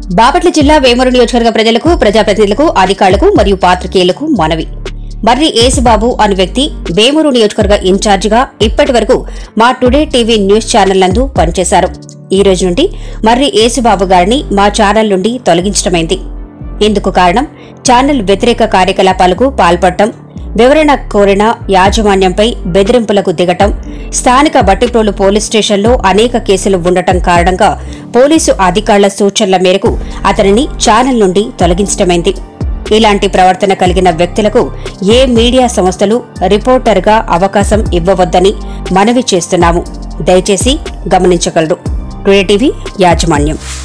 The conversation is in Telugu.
బాపట్ల జిల్లా వేమూరు నియోజకవర్గ ప్రజలకు ప్రజాప్రతినిధులకు అధికారులకు మరియు పాత్రికేయులకు మనవి మర్రి ఏసుబాబు అనే వ్యక్తి వేమూరు నియోజకవర్గ ఇన్ఛార్జిగా ఇప్పటి వరకు మా టుడే టీవీ న్యూస్ ఛానల్ నందు పనిచేశారు ఈ రోజు నుండి మర్రి ఏసుబాబు గారిని మా ఛానల్ నుండి తొలగించడమైంది ఇందుకు కారణం ఛానల్ వ్యతిరేక కార్యకలాపాలకు పాల్పడటం వివరణ కోరిన యాజమాన్యంపై బెదిరింపులకు దిగటం స్థానిక బట్టిప్రోలు పోలీస్ స్టేషన్లో అనేక కేసులు ఉండటం కారణంగా పోలీసు అధికారుల సూచనల మేరకు అతనిని ఛానల్ నుండి తొలగించడమైంది ఇలాంటి ప్రవర్తన కలిగిన వ్యక్తులకు ఏ మీడియా సంస్థలు రిపోర్టర్గా అవకాశం ఇవ్వవద్దని మనవి చేస్తున్నాము దయచేసి గమనించగలరు టుడే టీవీ యాజమాన్యం